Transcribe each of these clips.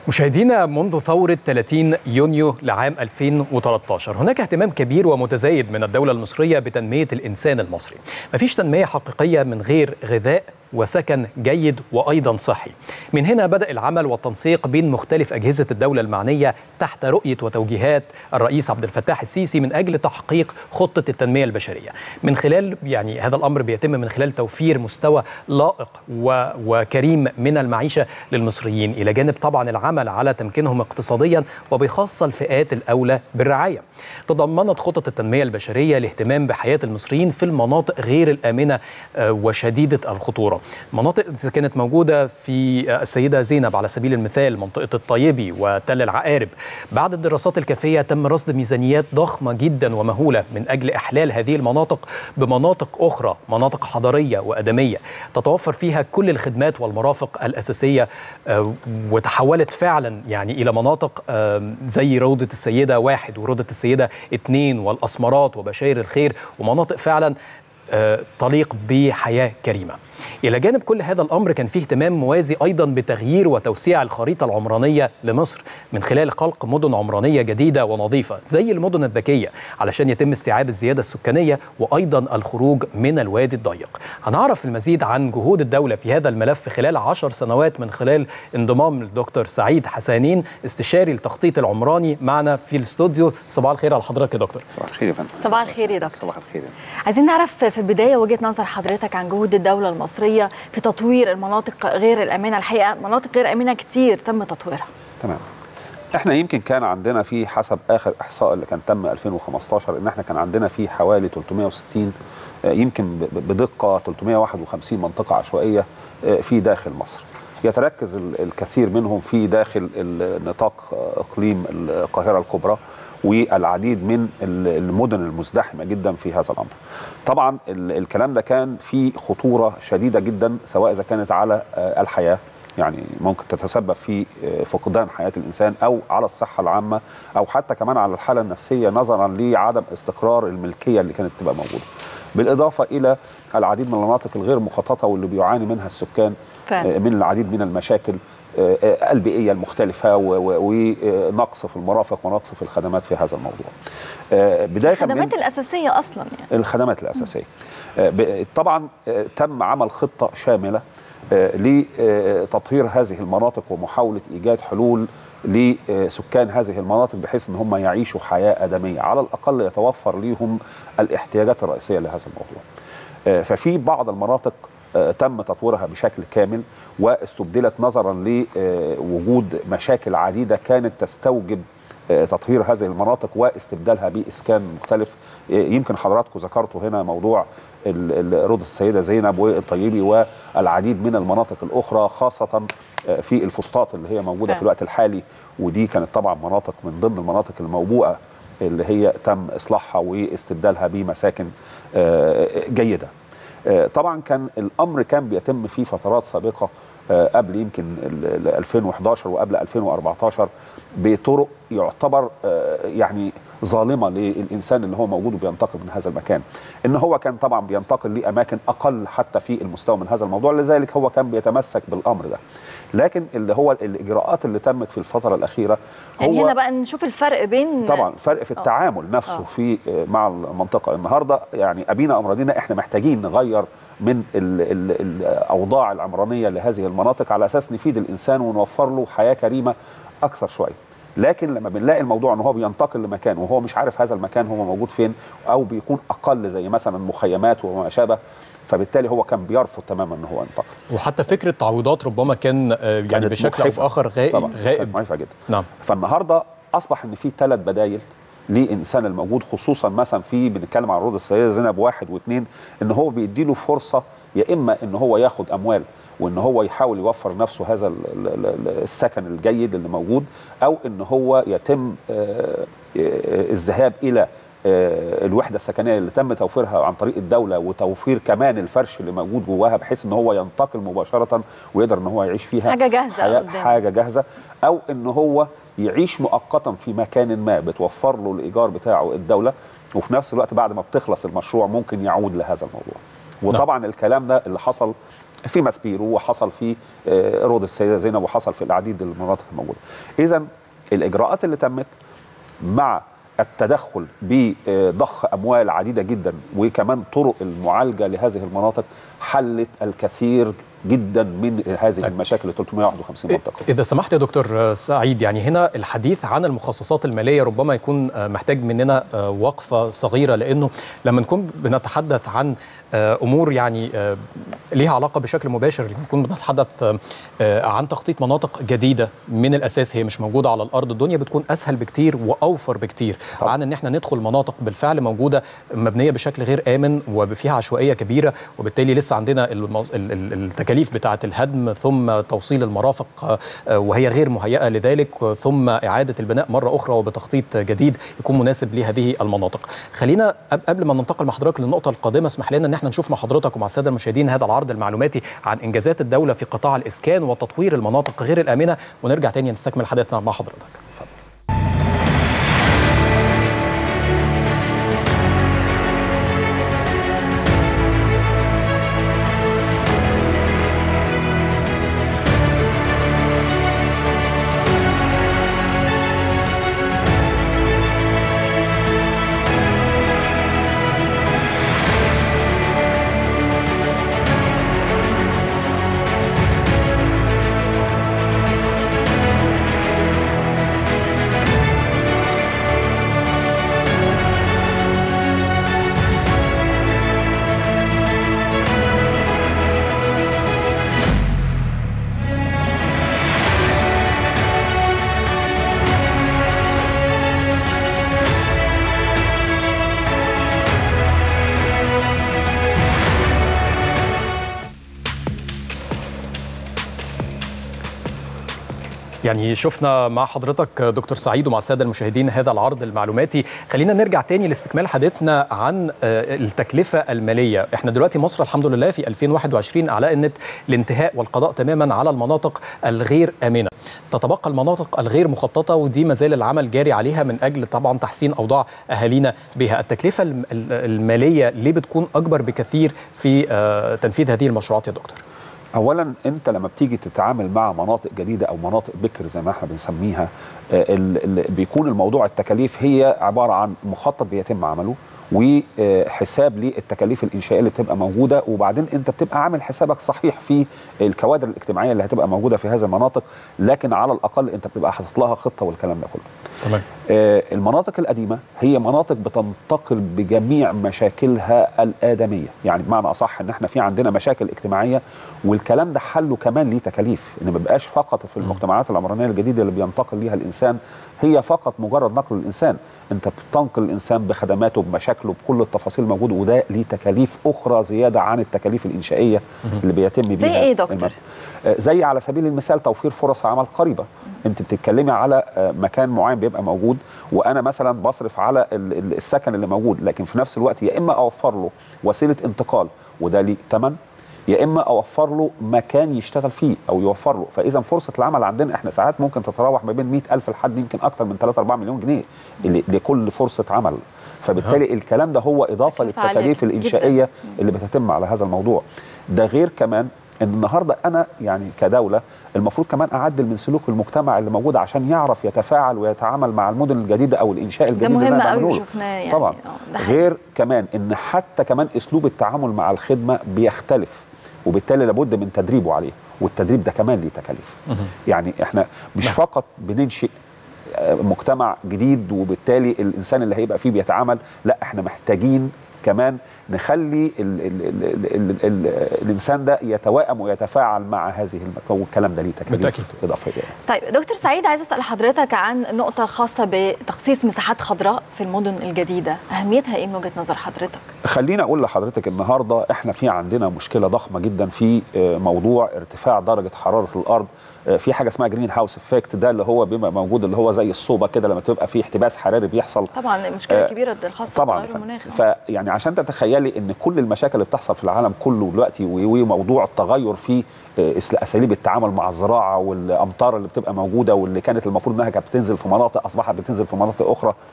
مشاهدينا منذ ثورة 30 يونيو لعام 2013 هناك اهتمام كبير ومتزايد من الدولة المصرية بتنمية الإنسان المصري مفيش تنمية حقيقية من غير غذاء وسكن جيد وايضا صحي. من هنا بدا العمل والتنسيق بين مختلف اجهزه الدوله المعنيه تحت رؤيه وتوجيهات الرئيس عبد الفتاح السيسي من اجل تحقيق خطه التنميه البشريه. من خلال يعني هذا الامر بيتم من خلال توفير مستوى لائق و... وكريم من المعيشه للمصريين الى جانب طبعا العمل على تمكينهم اقتصاديا وبخاصه الفئات الاولى بالرعايه. تضمنت خطط التنميه البشريه الاهتمام بحياه المصريين في المناطق غير الامنه وشديده الخطوره. مناطق كانت موجودة في السيدة زينب على سبيل المثال منطقة الطيبي وتل العقارب بعد الدراسات الكافية تم رصد ميزانيات ضخمة جدا ومهولة من أجل إحلال هذه المناطق بمناطق أخرى مناطق حضرية وأدمية تتوفر فيها كل الخدمات والمرافق الأساسية وتحولت فعلا يعني إلى مناطق زي روضة السيدة واحد وروضة السيدة اثنين والأسمرات وبشاير الخير ومناطق فعلا تليق بحياه كريمه. الى جانب كل هذا الامر كان فيه اهتمام موازي ايضا بتغيير وتوسيع الخريطه العمرانيه لمصر من خلال خلق مدن عمرانيه جديده ونظيفه زي المدن الذكيه علشان يتم استيعاب الزياده السكانيه وايضا الخروج من الوادي الضيق. هنعرف المزيد عن جهود الدوله في هذا الملف خلال عشر سنوات من خلال انضمام الدكتور سعيد حسانين استشاري التخطيط العمراني معنا في الاستوديو صباح الخير على حضرتك يا دكتور. صباح الخير يا فندم. صباح الخير يا دكتور. صباح الخير. عايزين نعرف في البدايه وجهه نظر حضرتك عن جهود الدوله المصريه في تطوير المناطق غير الامنه الحقيقه مناطق غير امنه كتير تم تطويرها تمام احنا يمكن كان عندنا في حسب اخر احصاء اللي كان تم 2015 ان احنا كان عندنا في حوالي 360 يمكن بدقه 351 منطقه عشوائيه في داخل مصر يتركز الكثير منهم في داخل نطاق اقليم القاهره الكبرى والعديد من المدن المزدحمه جدا في هذا الامر. طبعا الكلام ده كان فيه خطوره شديده جدا سواء اذا كانت على الحياه يعني ممكن تتسبب في فقدان حياه الانسان او على الصحه العامه او حتى كمان على الحاله النفسيه نظرا لعدم استقرار الملكيه اللي كانت تبقى موجوده. بالاضافه الى العديد من المناطق الغير مخططه واللي بيعاني منها السكان فعلا. من العديد من المشاكل البيئيه المختلفه ونقص في المرافق ونقص في الخدمات في هذا الموضوع. بدايه الخدمات الاساسيه اصلا يعني. الخدمات الاساسيه. طبعا تم عمل خطه شامله لتطهير هذه المناطق ومحاوله ايجاد حلول لسكان هذه المناطق بحيث ان هم يعيشوا حياه ادميه على الاقل يتوفر لهم الاحتياجات الرئيسيه لهذا الموضوع. ففي بعض المناطق تم تطويرها بشكل كامل واستبدلت نظرا لوجود مشاكل عديده كانت تستوجب تطهير هذه المناطق واستبدالها باسكان مختلف يمكن حضراتكم ذكرتوا هنا موضوع روض السيده زينب والطيبي والعديد من المناطق الاخرى خاصه في الفسطاط اللي هي موجوده في الوقت الحالي ودي كانت طبعا مناطق من ضمن المناطق الموبوءه اللي هي تم اصلاحها واستبدالها بمساكن جيده. طبعا كان الامر كان بيتم في فترات سابقه قبل يمكن 2011 وقبل 2014 بطرق يعتبر يعني ظالمه للانسان اللي هو موجود وبينتقل من هذا المكان. ان هو كان طبعا بينتقل لاماكن اقل حتى في المستوى من هذا الموضوع لذلك هو كان بيتمسك بالامر ده. لكن اللي هو الاجراءات اللي تمت في الفتره الاخيره هو يعني هنا بقى نشوف الفرق بين طبعا فرق في التعامل نفسه أوه. في مع المنطقه النهارده يعني ابينا امراضنا احنا محتاجين نغير من ال ال الاوضاع العمرانيه لهذه المناطق على اساس نفيد الانسان ونوفر له حياه كريمه اكثر شويه لكن لما بنلاقي الموضوع ان هو بينتقل لمكان وهو مش عارف هذا المكان هو موجود فين او بيكون اقل زي مثلا مخيمات وما شابه فبالتالي هو كان بيرفض تماما ان هو ينتقل وحتى فكره تعويضات ربما كان يعني بشكل او اخر غائب غائب مخيفه جدا نعم فالنهارده اصبح ان في ثلاث بدايل لانسان الموجود خصوصا مثلا في بنتكلم عن روض السيده زينب واحد واثنين ان هو بيديله فرصه يا اما ان هو ياخد اموال وان هو يحاول يوفر نفسه هذا السكن الجيد اللي موجود او ان هو يتم الذهاب الى الوحده السكنيه اللي تم توفيرها عن طريق الدوله وتوفير كمان الفرش اللي موجود جواها بحيث ان هو ينتقل مباشره ويقدر ان هو يعيش فيها حاجه جاهزه قدام. حاجه جاهزه او ان هو يعيش مؤقتا في مكان ما بتوفر له الايجار بتاعه الدوله وفي نفس الوقت بعد ما بتخلص المشروع ممكن يعود لهذا الموضوع وطبعا الكلام ده اللي حصل في ماسبيرو وحصل في آه، رود السيده زينب وحصل في العديد من المناطق الموجوده. اذا الاجراءات اللي تمت مع التدخل بضخ اموال عديده جدا وكمان طرق المعالجه لهذه المناطق حلت الكثير جدا من هذه المشاكل 351 منطقه. إذا سمحت يا دكتور سعيد يعني هنا الحديث عن المخصصات المالية ربما يكون محتاج مننا وقفة صغيرة لأنه لما نكون بنتحدث عن امور يعني ليها علاقه بشكل مباشر نكون بنتحدث عن تخطيط مناطق جديده من الاساس هي مش موجوده على الارض الدنيا بتكون اسهل بكتير واوفر بكتير طبعا. عن ان احنا ندخل مناطق بالفعل موجوده مبنيه بشكل غير امن وفيها عشوائيه كبيره وبالتالي لسه عندنا التكاليف بتاعه الهدم ثم توصيل المرافق وهي غير مهيئه لذلك ثم اعاده البناء مره اخرى وبتخطيط جديد يكون مناسب لهذه المناطق خلينا قبل ما ننتقل مع حضرتك للنقطه القادمه اسمح لنا ان احنا نشوف مع حضرتك ومع الساده المشاهدين هذا العرض المعلوماتي عن انجازات الدوله في قطاع الاسكان وتطوير المناطق غير الامنه ونرجع تاني نستكمل حديثنا مع حضرتك اتفضل يعني شفنا مع حضرتك دكتور سعيد ومع الساده المشاهدين هذا العرض المعلوماتي خلينا نرجع تاني لاستكمال حديثنا عن التكلفه الماليه احنا دلوقتي مصر الحمد لله في 2021 اعلنت الانتهاء والقضاء تماما على المناطق الغير امنه تتبقى المناطق الغير مخططه ودي ما زال العمل جاري عليها من اجل طبعا تحسين اوضاع اهالينا بها التكلفه الماليه ليه بتكون اكبر بكثير في تنفيذ هذه المشروعات يا دكتور اولا انت لما بتيجي تتعامل مع مناطق جديده او مناطق بكر زي ما احنا بنسميها بيكون الموضوع التكاليف هي عباره عن مخطط بيتم عمله وحساب للتكاليف الانشائيه اللي بتبقى موجوده وبعدين انت بتبقى عامل حسابك صحيح في الكوادر الاجتماعيه اللي هتبقى موجوده في هذه المناطق لكن على الاقل انت بتبقى حاطط لها خطه والكلام ده كله. تمام. آه المناطق القديمه هي مناطق بتنتقل بجميع مشاكلها الادميه، يعني بمعنى اصح ان احنا في عندنا مشاكل اجتماعيه والكلام ده حله كمان ليه تكاليف، ان ما بقاش فقط في المجتمعات العمرانيه الجديده اللي بينتقل ليها الانسان هي فقط مجرد نقل الانسان، انت بتنقل الانسان بخدماته بمشاكله بكل التفاصيل الموجوده وده ليه تكاليف اخرى زياده عن التكاليف الانشائيه اللي بيتم بيها زي ايه دكتور؟ زي على سبيل المثال توفير فرص عمل قريبه انت بتتكلمي على مكان معين بيبقى موجود وانا مثلا بصرف على السكن اللي موجود لكن في نفس الوقت يا اما اوفر له وسيله انتقال وده ليه ثمن يا اما اوفر له مكان يشتغل فيه او يوفر له فاذا فرصه العمل عندنا احنا ساعات ممكن تتراوح ما بين 100000 لحد يمكن اكثر من 3 4 مليون جنيه لكل فرصه عمل فبالتالي الكلام ده هو اضافه للتكاليف الانشائيه جداً. اللي بتتم على هذا الموضوع ده غير كمان ان النهارده انا يعني كدوله المفروض كمان اعدل من سلوك المجتمع اللي موجود عشان يعرف يتفاعل ويتعامل مع المدن الجديده او الانشاء الجديد ده مهم اللي قوي شفناه يعني طبعا غير كمان ان حتى كمان اسلوب التعامل مع الخدمه بيختلف وبالتالي لابد من تدريبه عليه والتدريب ده كمان ليه تكاليف يعني احنا مش فقط بننشئ مجتمع جديد وبالتالي الانسان اللي هيبقى فيه بيتعامل لا احنا محتاجين كمان نخلي ال ال ال ال ال ال الانسان ده يتوائم ويتفاعل مع هذه والكلام ده ليه تكاليف اضافيه طيب دكتور سعيد عايز اسال حضرتك عن نقطه خاصه بتخصيص مساحات خضراء في المدن الجديده اهميتها ايه من وجهه نظر حضرتك خليني اقول لحضرتك النهارده احنا في عندنا مشكله ضخمه جدا في موضوع ارتفاع درجه حراره الارض في حاجه اسمها جرين هاوس افكت ده اللي هو بيبقى موجود اللي هو زي الصوبه كده لما تبقى في احتباس حراري بيحصل طبعا المشكله الكبيره آه الخاصه طبعا بتغير المناخ فيعني عشان تتخيلي ان كل المشاكل اللي بتحصل في العالم كله دلوقتي وموضوع التغير في اساليب التعامل مع الزراعه والامطار اللي بتبقى موجوده واللي كانت المفروض انها كانت بتنزل في مناطق اصبحت بتنزل في مناطق اخرى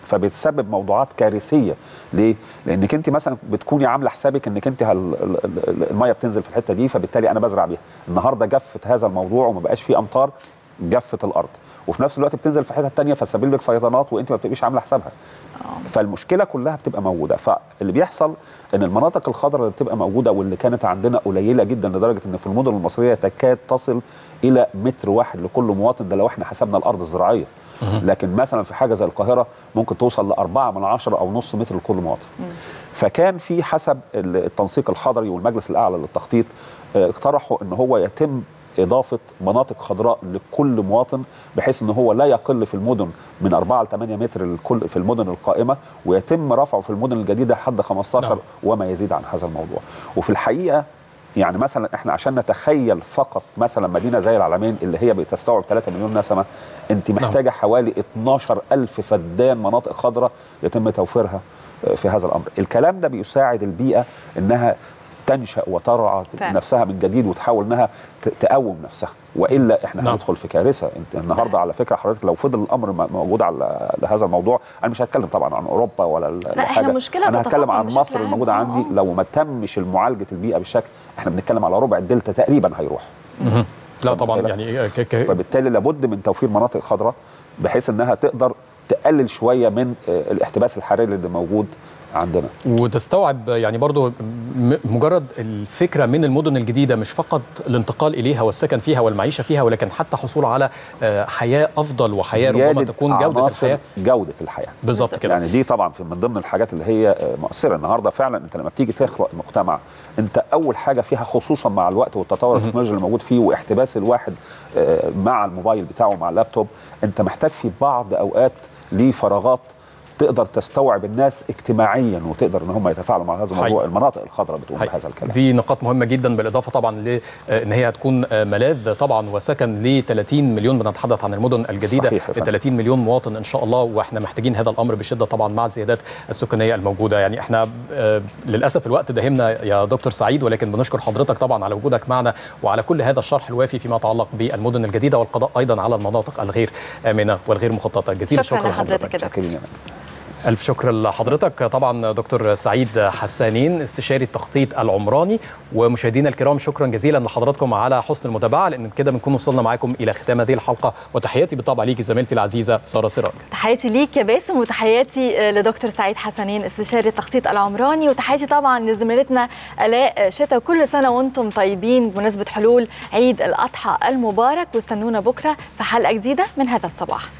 فبتسبب موضوعات كارثيه ليه لانك انت مثلا بتكوني عامله حسابك انك انت هال- ال- ال- الميه بتنزل في الحته دي فبالتالي انا بزرع بيها النهارده جفت هذا الموضوع وما بقاش فيه امطار جفت الارض وفي نفس الوقت بتنزل في حته تانية فتسبب لك فيضانات وانت ما بتبقيش عامله حسابها فالمشكله كلها بتبقى موجوده فاللي بيحصل ان المناطق الخضراء اللي بتبقى موجوده واللي كانت عندنا قليله جدا لدرجه ان في المدن المصريه تكاد تصل الى متر واحد لكل مواطن ده لو احنا حسبنا الارض الزراعيه لكن مثلا في حاجه زي القاهره ممكن توصل لأربعة من عشرة أو نص متر لكل مواطن فكان في حسب التنسيق الحضري والمجلس الأعلى للتخطيط آه، اقترحوا ان هو يتم إضافة مناطق خضراء لكل مواطن بحيث أن هو لا يقل في المدن من 4 ل 8 متر للكل في المدن القائمة ويتم رفعه في المدن الجديدة حد 15 نعم. وما يزيد عن هذا الموضوع وفي الحقيقة يعني مثلا احنا عشان نتخيل فقط مثلا مدينه زي العلمين اللي هي بتستوعب 3 مليون نسمه انت محتاجه حوالي 12 الف فدان مناطق خضراء يتم توفيرها آه، في هذا الامر الكلام ده بيساعد البيئه انها تنشا وترعى فعلا. نفسها من جديد وتحاول انها ت- تقوم نفسها والا احنا نعم. هندخل في كارثه انت النهارده على فكره حضرتك لو فضل الامر م- موجود على لهذا الموضوع انا مش هتكلم طبعا عن اوروبا ولا ال- لا، إحنا حاجة. مشكلة انا هتكلم بتتفاقم عن بشكل مصر عام. الموجوده آه، عندي آه. لو ما تمش معالجه البيئه بالشكل احنا بنتكلم على ربع الدلتا تقريبا هيروح مهم. لا طبعا بالك؟ يعني ك- ك- فبالتالي لابد من توفير مناطق خضراء بحيث انها تقدر تقلل شويه من آه، الاحتباس الحراري اللي موجود عندنا وتستوعب يعني برضو م- مجرد الفكرة من المدن الجديدة مش فقط الانتقال إليها والسكن فيها والمعيشة فيها ولكن حتى حصول على آه، حياة أفضل وحياة ربما زيادة تكون جودة عناصر الحياة جوده الحياه بالظبط كده يعني دي طبعا في من ضمن الحاجات اللي هي آه، مؤثره النهارده فعلا انت لما بتيجي تخلق مجتمع انت اول حاجه فيها خصوصا مع الوقت والتطور التكنولوجي اللي موجود فيه واحتباس الواحد آه، مع الموبايل بتاعه مع اللابتوب انت محتاج في بعض اوقات ليه فراغات تقدر تستوعب الناس اجتماعيا وتقدر ان هم يتفاعلوا مع هذا الموضوع حقيقي. المناطق الخضراء بتقوم حقيقي. بهذا الكلام دي نقاط مهمه جدا بالاضافه طبعا لان هي هتكون آه، ملاذ طبعا وسكن ل 30 مليون بنتحدث عن المدن الجديده صحيح يا ل فندم. 30 مليون مواطن ان شاء الله واحنا محتاجين هذا الامر بشده طبعا مع الزيادات السكانيه الموجوده يعني احنا آه، للاسف الوقت داهمنا يا دكتور سعيد ولكن بنشكر حضرتك طبعا على وجودك معنا وعلى كل هذا الشرح الوافي فيما يتعلق بالمدن الجديده والقضاء ايضا على المناطق الغير امنه والغير مخططه جزيل شكراً الشكر لحضرتك يا دكتور. شاكرين يعني. ألف شكر لحضرتك طبعا دكتور سعيد حسانين استشاري التخطيط العمراني ومشاهدينا الكرام شكرا جزيلا لحضراتكم على حسن المتابعة لأن كده بنكون وصلنا معاكم إلى ختام هذه الحلقة وتحياتي بالطبع ليكي زميلتي العزيزة سارة سراج تحياتي ليك يا باسم وتحياتي آه، لدكتور سعيد حسنين استشاري التخطيط العمراني وتحياتي طبعا لزميلتنا الاء شتا كل سنه وانتم طيبين بمناسبه حلول عيد الاضحى المبارك واستنونا بكره في حلقه جديده من هذا الصباح